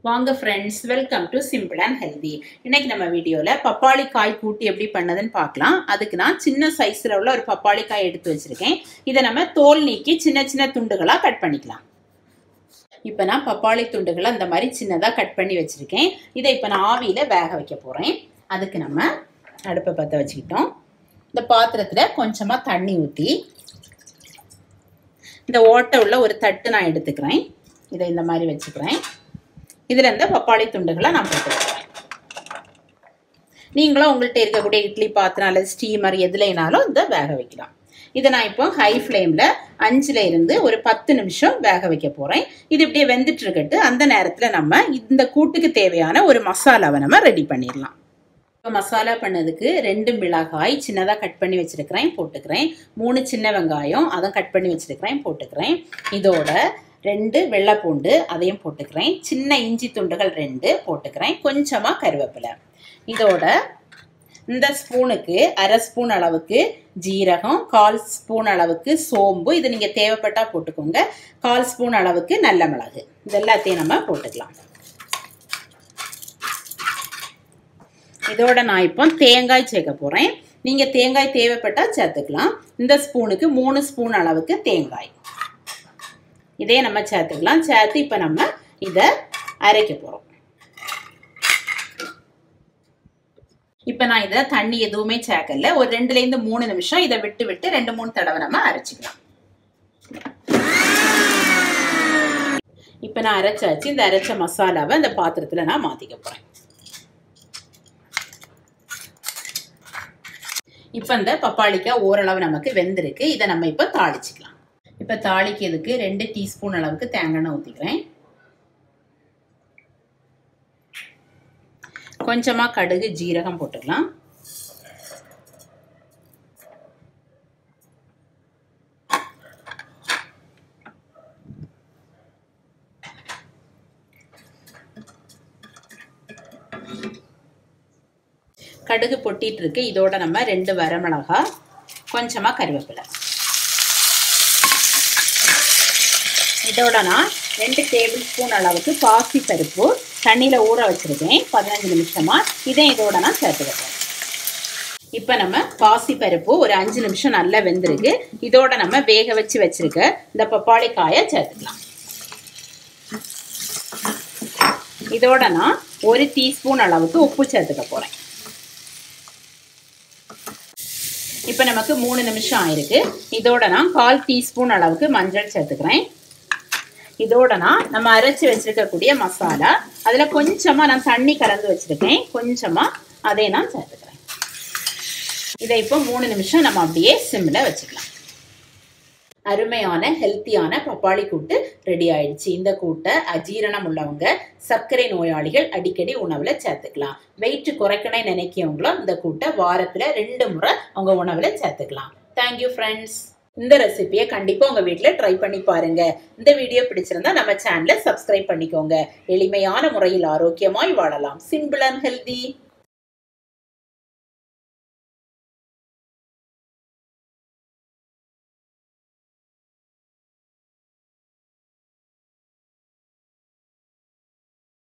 வாங்க friends welcome to simple and healthy இன்னைக்கு நம்ம வீடியோவில் பப்பாளி காய் கூட்டி எப்படி பண்ணதுன்னு பார்க்கலாம் அதுக்கு நான் சின்ன சைஸில் உள்ள ஒரு பப்பாளி காய் எடுத்து வச்சுருக்கேன் இதை நம்ம தோல் நீக்கி சின்ன சின்ன துண்டுகளாக கட் பண்ணிக்கலாம் இப்போ நான் பப்பாளி துண்டுகளை அந்த மாதிரி சின்னதாக கட் பண்ணி வச்சுருக்கேன் இதை இப்போ நான் ஆவியில் வேக வைக்க போகிறேன் அதுக்கு நம்ம அடுப்பை பற்ற வச்சுக்கிட்டோம் இந்த பாத்திரத்தில் கொஞ்சமாக தண்ணி ஊற்றி இந்த ஓட்டை உள்ள ஒரு தட்டு நான் எடுத்துக்கிறேன் இதை இந்த மாதிரி வச்சுக்கிறேன் இதில் இருந்த பப்பாளி துண்டுகளை நான் போட்டுக்கிறேன் நீங்களும் உங்கள்கிட்ட இருக்கக்கூடிய இட்லி பாத்திரம் அல்லது ஸ்டீமர் எதுலைனாலும் இதை வேக வைக்கலாம் இதை நான் இப்போ ஹை ஃப்ளேமில் அஞ்சில் இருந்து ஒரு பத்து நிமிஷம் வேக வைக்க போகிறேன் இது இப்படியே வெந்துட்டு இருக்கட்டு அந்த நேரத்தில் நம்ம இந்த கூட்டுக்கு தேவையான ஒரு மசாலாவை நம்ம ரெடி பண்ணிடலாம் இப்போ மசாலா பண்ணதுக்கு ரெண்டு மிளகாய் சின்னதாக கட் பண்ணி வச்சுருக்கிறேன் போட்டுக்கிறேன் மூணு சின்ன வெங்காயம் அதை கட் பண்ணி வச்சுருக்கிறேன் போட்டுக்கிறேன் இதோட ரெண்டு வெள்ளைப்பூண்டு அதையும் போட்டுக்கிறேன் சின்ன இஞ்சி துண்டுகள் ரெண்டு போட்டுக்கிறேன் கொஞ்சமாக கருவேப்பிலை இதோட இந்த ஸ்பூனுக்கு அரை ஸ்பூன் அளவுக்கு ஜீரகம் கால் ஸ்பூன் அளவுக்கு சோம்பு இது நீங்கள் தேவைப்பட்டால் போட்டுக்கோங்க கால் ஸ்பூன் அளவுக்கு நல்ல மிளகு இது எல்லாத்தையும் நம்ம போட்டுக்கலாம் இதோட நான் இப்போ தேங்காய் சேர்க்க போகிறேன் நீங்கள் தேங்காய் தேவைப்பட்டால் சேர்த்துக்கலாம் இந்த ஸ்பூனுக்கு மூணு ஸ்பூன் அளவுக்கு தேங்காய் இதே நம்ம சேர்த்துக்கலாம் சேர்த்து இப்போ நம்ம இதை அரைக்க போகிறோம் இப்போ நான் இதை தண்ணி எதுவுமே சேர்க்கல ஒரு ரெண்டுலேருந்து மூணு நிமிஷம் இதை விட்டு விட்டு ரெண்டு மூணு தடவை நம்ம அரைச்சிக்கலாம் இப்போ நான் அரைச்சாச்சு இந்த அரைச்ச மசாலாவை இந்த பாத்திரத்தில் நான் மாற்றிக்க போகிறேன் இப்போ இந்த பப்பாளிக்காய் ஓரளவு நமக்கு வெந்திருக்கு இதை நம்ம இப்போ தாளிச்சிக்கலாம் இப்போ தாளிக்கிறதுக்கு ரெண்டு டீஸ்பூன் அளவுக்கு தேங்காய் எண்ணெய் ஊற்றிக்கிறேன் கொஞ்சமாக கடுகு ஜீரகம் போட்டுக்கலாம் கடுகு பொட்டிட்டு இருக்கு இதோட நம்ம ரெண்டு வரமிளகா கொஞ்சமாக கருவேப்பிலை இதோட நான் ரெண்டு டேபிள் ஸ்பூன் அளவுக்கு பாசி பருப்பு தண்ணியில் ஊற வச்சுருக்கேன் பதினஞ்சு நிமிஷமாக இதை இதோட நான் சேர்த்துக்கிறேன் இப்போ நம்ம பாசி பருப்பு ஒரு அஞ்சு நிமிஷம் நல்லா வெந்திருக்கு இதோட நம்ம வேக வச்சு வச்சிருக்க இந்த பப்பாளி காயை சேர்த்துக்கலாம் இதோட நான் ஒரு டீஸ்பூன் அளவுக்கு உப்பு சேர்த்துக்க போகிறேன் இப்போ நமக்கு மூணு நிமிஷம் ஆயிருக்கு இதோட நான் கால் டீஸ்பூன் அளவுக்கு மஞ்சள் சேர்த்துக்கிறேன் இதோட நான் நம்ம அரைச்சி வச்சிருக்கக்கூடிய மசாலா அதில் கொஞ்சமாக நான் தண்ணி கலந்து வச்சுருக்கேன் கொஞ்சமாக அதை நான் சேர்த்துக்கிறேன் இதை இப்போ மூணு நிமிஷம் நம்ம அப்படியே சிம்மில் வச்சுக்கலாம் அருமையான ஹெல்த்தியான பப்பாளி கூட்டு ரெடி ஆயிடுச்சு இந்த கூட்டை அஜீரணம் உள்ளவங்க சர்க்கரை நோயாளிகள் அடிக்கடி உணவுல சேர்த்துக்கலாம் வெயிட் குறைக்கணும்னு நினைக்கிறவங்களும் இந்த கூட்டை வாரத்துல ரெண்டு முறை அவங்க உணவுல சேர்த்துக்கலாம் தேங்க்யூ ஃப்ரெண்ட்ஸ் இந்த ரெசிபியை கண்டிப்பா உங்க வீட்ல ட்ரை பண்ணி பாருங்க இந்த வீடியோ பிடிச்சிருந்தா நம்ம சேனலை சப்ஸ்கிரைப் பண்ணிக்கோங்க எளிமையான முறையில் ஆரோக்கியமாய் வாழலாம் சிம்பிள் அண்ட் ஹெல்தி